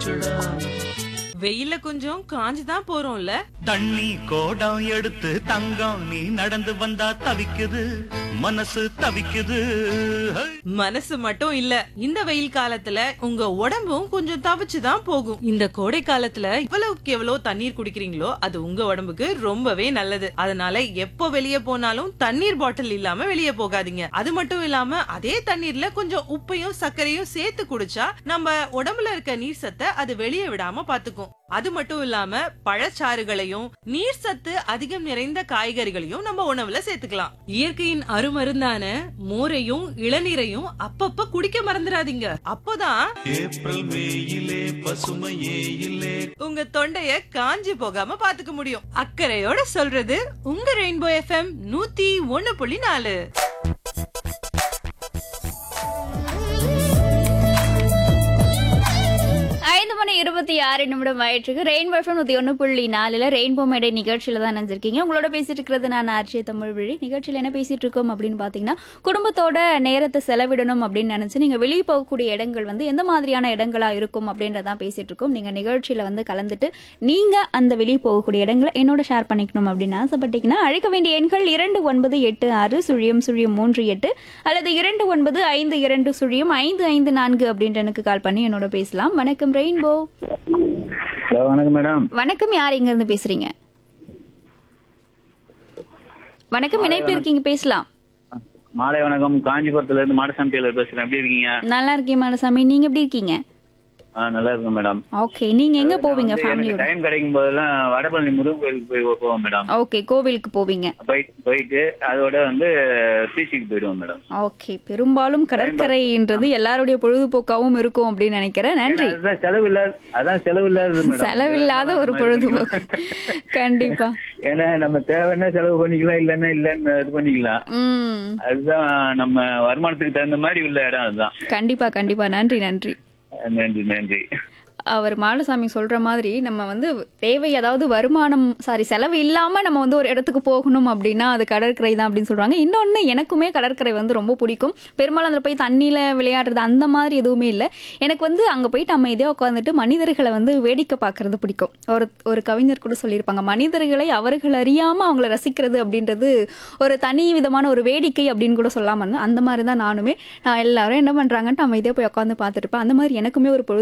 போச்சுடா வெயில்ல கொஞ்சம் காஞ்சுதான் போறோம்ல தண்ணி கோடம் எடுத்து தங்கம் நீ நடந்து வந்தா தவிக்குது மனசு தவிக்குது ஹை! மனசு மட்டும் இல்ல இந்த வெயில் காலத்துல உங்க உடம்பும் கொஞ்சம் தவிச்சுதான் போகும் இந்த கோடை காலத்துல எவ்வளவுக்கு எவ்வளவு தண்ணீர் குடிக்கிறீங்களோ அது உங்க உடம்புக்கு ரொம்பவே நல்லது அதனால எப்போ வெளியே போனாலும் தண்ணீர் பாட்டில் இல்லாம வெளியே போகாதீங்க அது மட்டும் இல்லாம அதே தண்ணீர்ல கொஞ்சம் உப்பையும் சர்க்கரையும் சேர்த்து குடிச்சா நம்ம உடம்புல இருக்க நீர் சத்தை அது வெளியே விடாம பாத்துக்கும் அது மட்டும் இல்லாம பழச்சாறுகளையும் நீர் சத்து அதிகம் நிறைந்த காய்கறிகளையும் நம்ம உணவுல சேர்த்துக்கலாம் இயற்கையின் அருமருந்தான மோரையும் இளநீரையும் அப்பப்ப குடிக்க மறந்துடாதீங்க அப்போதான் ஏப்ரல் மேயிலே பசுமையே இல்லே உங்க தொண்டைய காஞ்சி போகாம பாத்துக்க முடியும் அக்கறையோட சொல்றது உங்க ரெயின்போ எஃப்எம் நூத்தி ஒண்ணு புள்ளி நாலு ஐந்து மணி இருபத்தி ஆறு நிமிடம் ஆயிட்டுருக்கு ரெயின்போ எஃப்எம் நூற்றி ஒன்று புள்ளி நாலில் ரெயின்போ மேடை நிகழ்ச்சியில் தான் நினைஞ்சிருக்கீங்க உங்களோட பேசிட்டு இருக்கிறது நான் ஆர்ஜே தமிழ் வழி நிகழ்ச்சியில் என்ன பேசிட்டு இருக்கோம் அப்படின்னு பார்த்தீங்கன்னா குடும்பத்தோட நேரத்தை செலவிடணும் அப்படின்னு நினச்சி நீங்கள் வெளியே போகக்கூடிய இடங்கள் வந்து எந்த மாதிரியான இடங்களா இருக்கும் அப்படின்றதான் பேசிட்டு இருக்கோம் நீங்கள் நிகழ்ச்சியில் வந்து கலந்துட்டு நீங்கள் அந்த வெளியே போகக்கூடிய இடங்களை என்னோட ஷேர் பண்ணிக்கணும் அப்படின்னு ஆசைப்பட்டீங்கன்னா அழைக்க வேண்டிய எண்கள் இரண்டு ஒன்பது எட்டு ஆறு சுழியம் சுழியம் மூன்று எட்டு அல்லது இரண்டு ஒன்பது ஐந்து இரண்டு சுழியம் ஐந்து ஐந்து நான்கு அப்படின்ற எனக்கு கால் பண்ணி என்னோட பேசலாம் வணக்கம் ரெயின்போ ஹலோ வணக்கம் மேடம் வணக்கம் யார் எங்க இருந்து பேசுறீங்க வணக்கம் இணைப்பில் இருக்கீங்க பேசலாம் மாலை வணக்கம் காஞ்சிபுரத்துல இருந்து மாடசாமி டெய்லர் பேசுறேன் எப்படி இருக்கீங்க நல்லா இருக்கேன் மாலசாமி நீங்க எப்படி இருக்கீங்க ஆ நல்லா இருக்கேன் மேடம் ஓகே நீங்க எங்க போவீங்க ஃபேமிலியோட டைம் கிடைக்கும் போதெல்லாம் வடபழனி முருகன் கோயிலுக்கு போய் போவோம் மேடம் ஓகே கோவிலுக்கு போவீங்க போயிட்டு போயிட்டு அதோட வந்து பீச்சுக்கு போயிடுவோம் மேடம் ஓகே பெரும்பாலும் கடற்கரைன்றது எல்லாருடைய பொழுதுபோக்காவும் இருக்கும் அப்படின்னு நினைக்கிறேன் நன்றி அதுதான் செலவு இல்லாத அதான் செலவு இல்லாதது மேடம் செலவில்லாத ஒரு பொழுதுபோக்கு கண்டிப்பா ஏன்னா நம்ம தேவைன்னா செலவு பண்ணிக்கலாம் இல்லைன்னா இல்லைன்னு இது பண்ணிக்கலாம் ம் அதுதான் நம்ம வருமானத்துக்கு தகுந்த மாதிரி உள்ள இடம் அதுதான் கண்டிப்பா கண்டிப்பா நன்றி நன்றி நன்றி நன்றி அவர் மாலசாமி சொல்ற மாதிரி நம்ம வந்து தேவை அதாவது வருமானம் சாரி செலவு இல்லாம நம்ம வந்து ஒரு இடத்துக்கு போகணும் அப்படின்னா அது கடற்கரை தான் அப்படின்னு சொல்றாங்க இன்னொன்னு எனக்குமே கடற்கரை வந்து ரொம்ப பிடிக்கும் பெரும்பாலும் அதில் போய் தண்ணியில விளையாடுறது அந்த மாதிரி எதுவுமே இல்லை எனக்கு வந்து அங்க போயிட்டு அமைதியா உட்காந்துட்டு மனிதர்களை வந்து வேடிக்கை பார்க்கறது பிடிக்கும் ஒரு ஒரு கவிஞர் கூட சொல்லியிருப்பாங்க மனிதர்களை அவர்கள் அறியாம அவங்கள ரசிக்கிறது அப்படின்றது ஒரு தனி விதமான ஒரு வேடிக்கை அப்படின்னு கூட சொல்லாம இருந்தேன். அந்த மாதிரி தான் நானுமே நான் எல்லாரும் என்ன பண்றாங்கன்ட்டு அமைதியா போய் உட்காந்து பார்த்துட்டு இருப்பேன் அந்த மாதிரி எனக்குமே ஒரு பொழுது